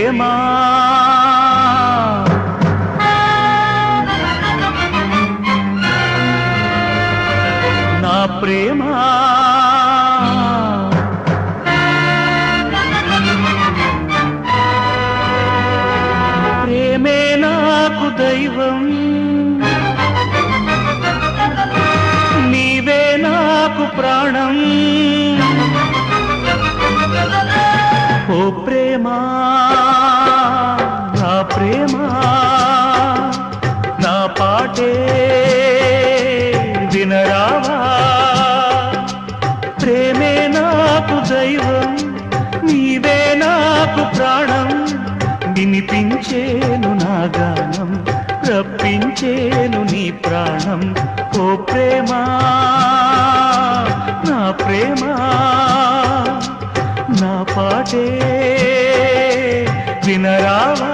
ప్రేమ నా ప్రేమ ప్రేమే నాకు దైవం నీవే నాకు ప్రాణం ఓ ప్రేమ నా ప్రేమ నా పాటే వినరావా ప్రేమే నాకు దైవం నీవే నాకు ప్రాణం వినిపించేను నా గానం రప్పించేను నీ ప్రాణం ఓ ప్రేమ నా ప్రేమ నా పాటే వినరావా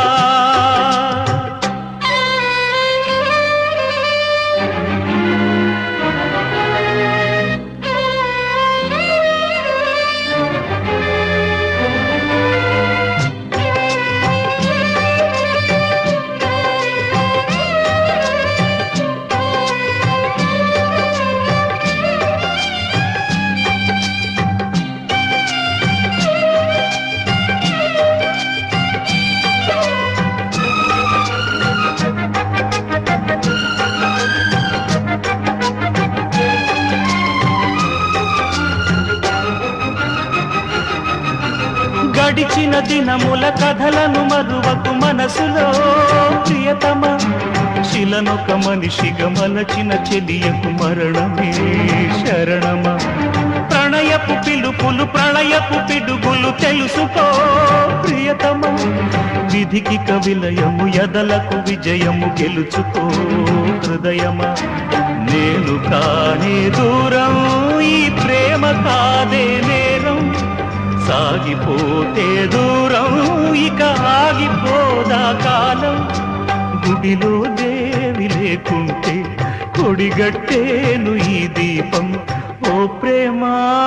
గడిచిన దినముల కథలను మరువకు మనసులో ప్రియతమ శిలనొక మనిషిగా మలచిన చెలియకు మరణమే శరణమ ప్రణయపు పిలుపులు ప్రళయపు పిడుగులు తెలుసుకో ప్రియతమ విధికి కవిలయము ఎదలకు విజయము గెలుచుకో హృదయమా నేను కానే దూరం ఈ ప్రేమ కాదే నేరం సాగిపోతే దూరం ఇక ఆగిపోదా కాలం గుడిలో దేవి లేకుంటే కొడిగట్టేను ఈ దీపం ఓ ప్రేమ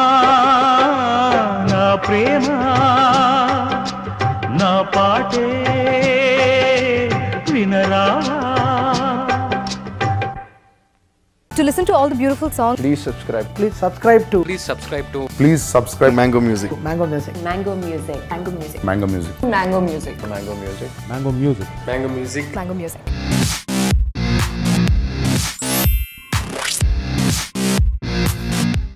నా ప్రేమ నా పాటే వినరా To listen to all the beautiful songs, Please subscribe. Please subscribe to Please subscribe to Please subscribe Mango Music. Mango Music. Mango Music, Mango Music, Mango Music. Mango Music, Mango Music. Mango Music. Mango Music. Mango Music.